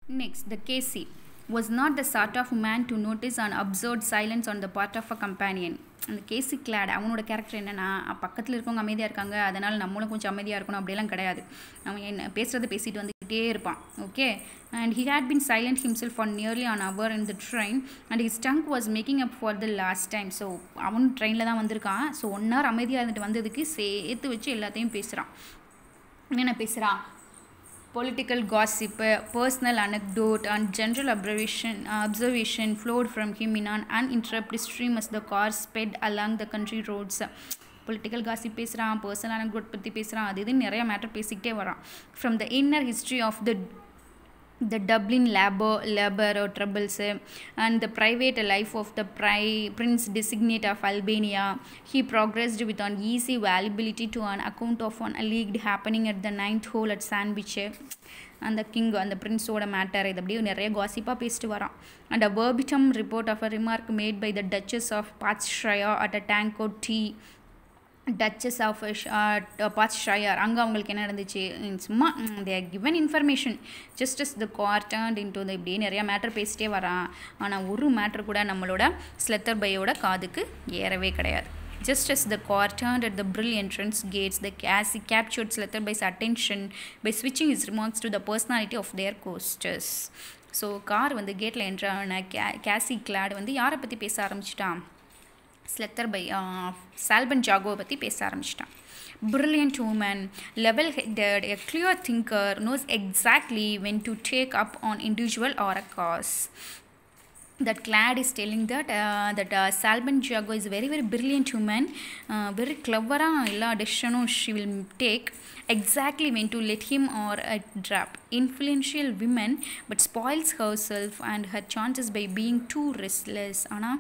Next, the Casey was not the sort of man to notice an absurd silence on the part of a companion. அந்த கேசி Claude அவனோட character என்னென்னா பக்கத்தில் இருக்கவங்க அமைதியாக இருக்காங்க அதனால் நம்மளும் கொஞ்சம் அமைதியாக இருக்கணும் அப்படியெல்லாம் கிடையாது அவன் என்ன பேசுகிறத பேசிட்டு வந்துக்கிட்டே இருப்பான் okay and he had been silent himself for nearly an hour in the train and his tongue was making up for the lost time so அவன் ட்ரெயினில் தான் வந்திருக்கான் ஸோ ஒன் ஹவர் அமைதியாக இருந்துட்டு வந்ததுக்கு சேர்த்து வச்சு எல்லாத்தையும் பேசுகிறான் என்னென்ன பேசுகிறான் political gossip, uh, personal anecdote, and general observation, uh, observation flowed from him in an uninterrupted stream as the car sped along the country roads. Political gossip பேசுகிறான் பர்சனல் அனக்டோட் பற்றி பேசுகிறான் அது இதுன்னு நிறைய மேட்டர் பேசிக்கிட்டே வரான் from the inner history of the the Dublin labor labor troubles uh, and the private life of the pri- prince designate of Albania. He progressed with an easy valuability to an account of an alleged happening at the ninth hole at Sandwich. அந்த king அந்த பிரின்ஸோட matter இது அப்படியே நிறைய காசிப்பாக பேசிட்டு வரான் and a verbatim report of a remark made by the duchess of Potstraya at a tango tea duchess of Bathshire அங்கே அவங்களுக்கு என்ன நடந்துச்சு சும்மா they given information just as the quadrant into the இப்படியே நிறையா மேட்டர் பேசிட்டே வரான் ஆனால் ஒரு மேட்ரு கூட நம்மளோட ஸ்லெத்தர் பையோட காதுக்கு ஏறவே கிடையாது just as the car turned at the brill entrance gates, the Cassie captured Sletherby's attention by switching his remarks to the personality of their coasters. So car வந்து கேட்டில் என்ட்ரான கே கேசி கிளாட் வந்து யாரை பற்றி பேச ஆரம்பிச்சிட்டான் ஸ்லெத்தர் பை சால்பன் ஜாகோவை பற்றி பேச ஆரம்பிச்சிட்டான் brilliant woman, level headed, a clear thinker, knows exactly when to take up on individual or a cause. That Clad is telling that uh, that uh, Salman Jago is very very brilliant woman, uh, very clever. எல்லா டெசிஷனும் she will take exactly when to let him or a drop. Influential women, but spoils herself and her chances by being too restless. ஆனால்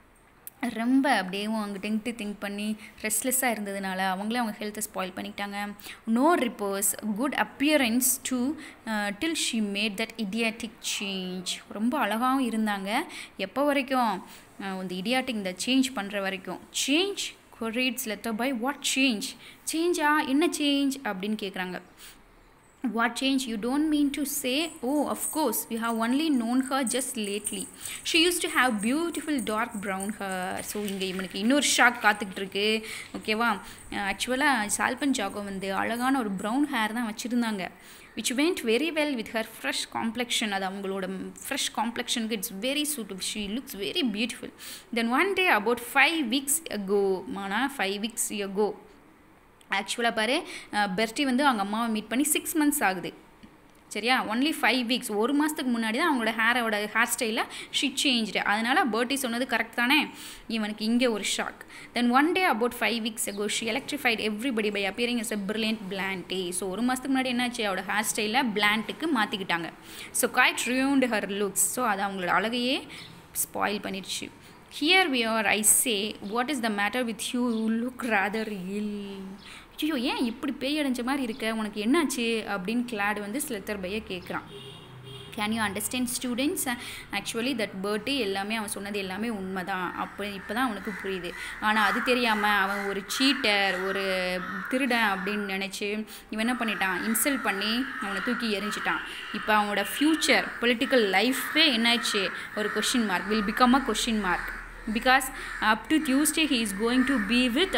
ரொம்ப அப்படியேவும் அங்கிட்டு think பண்ணி ரெஸ்ட்லெஸ்ஸாக இருந்ததுனால அவங்களே அவங்க ஹெல்த்தை spoil பண்ணிக்கிட்டாங்க no reports good appearance to till she made that idiotic change ரொம்ப அழகாகவும் இருந்தாங்க எப்போ வரைக்கும் இந்த இடியாட்டிக் இந்த சேஞ்ச் பண்ணுற வரைக்கும் சேஞ்ச் கொரீட்ஸ் லெட்டர் பை வாட் சேஞ்ச் சேஞ்சா என்ன சேஞ்ச் அப்படின்னு கேட்குறாங்க What change? You don't mean to say, oh, of course, we have only known her just lately. She used to have beautiful dark brown hair. So இங்கே இவனுக்கு இன்னொரு shock காத்துக்கிட்டு இருக்கு ஓகேவா ஆக்சுவலாக சால்பன் ஜாகோ வந்து அழகான ஒரு ப்ரௌன் ஹேர் தான் வச்சுருந்தாங்க which went very well with her fresh complexion அது அவங்களோட ஃப்ரெஷ் காம்ப்ளெக்ஷனுக்கு it's very suitable she looks very beautiful then one day about five weeks ago மானா ஃபைவ் வீக்ஸ் அகோ ஆக்சுவலாக பாரு பெர்ட்டி வந்து அவங்க அம்மாவை மீட் பண்ணி சிக்ஸ் மந்த்ஸ் ஆகுது சரியா ஒன்லி ஃபைவ் வீக்ஸ் ஒரு மாதத்துக்கு முன்னாடி தான் அவங்களோட ஹேரோட ஹேர் ஸ்டைலில் ஷி சேஞ்ச்டு அதனால் பேர்ட்டி சொன்னது கரெக்ட் தானே இவனுக்கு இங்கே ஒரு shock then one day about five weeks ago she electrified everybody by appearing as a brilliant blonde so ஒரு மாதத்துக்கு முன்னாடி என்னாச்சு அவரோட ஹேர் ஸ்டைலில் பிளான்ட்டுக்கு மாற்றிக்கிட்டாங்க so quite ruined her looks so அது அவங்களோட அழகையே ஸ்பாயில் பண்ணிடுச்சு here we are I say what is the matter with you look rather ill ஐயோ ஏன் இப்படி பேய் அடைஞ்ச மாதிரி இருக்க உனக்கு என்னாச்சு அப்படின்னு கிளாட் வந்து ஸ்லெத்தர் பையை கேட்குறான் can you understand students actually that birthday எல்லாமே அவன் சொன்னது எல்லாமே உண்மை தான் அப்போ இப்போ தான் அவனுக்கு புரியுது ஆனால் அது தெரியாமல் அவன் ஒரு சீட்டர் ஒரு திருடன் அப்படின்னு நினச்சி இவன் என்ன பண்ணிட்டான் இன்சல்ட் பண்ணி அவனை தூக்கி எரிஞ்சிட்டான் இப்போ அவனோட ஃப்யூச்சர் பொலிட்டிக்கல் லைஃபே என்னாச்சு ஒரு question mark will become a question mark because up to Tuesday he is going to be with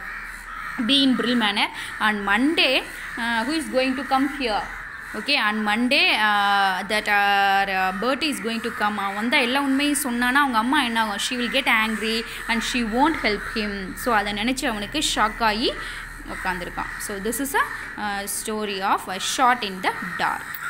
be in brill manner on monday uh, who is going to come here okay and Monday that are birth is going to come அவன் வந்தால் எல்லா உண்மையும் சொன்னான்னா அவங்க அம்மா என்ன ஆகும் she will get angry and she won't help him so அதை நினச்சி அவனுக்கு ஷாக் ஆகி உட்காந்துருக்கான் so this is a story of a short in the dark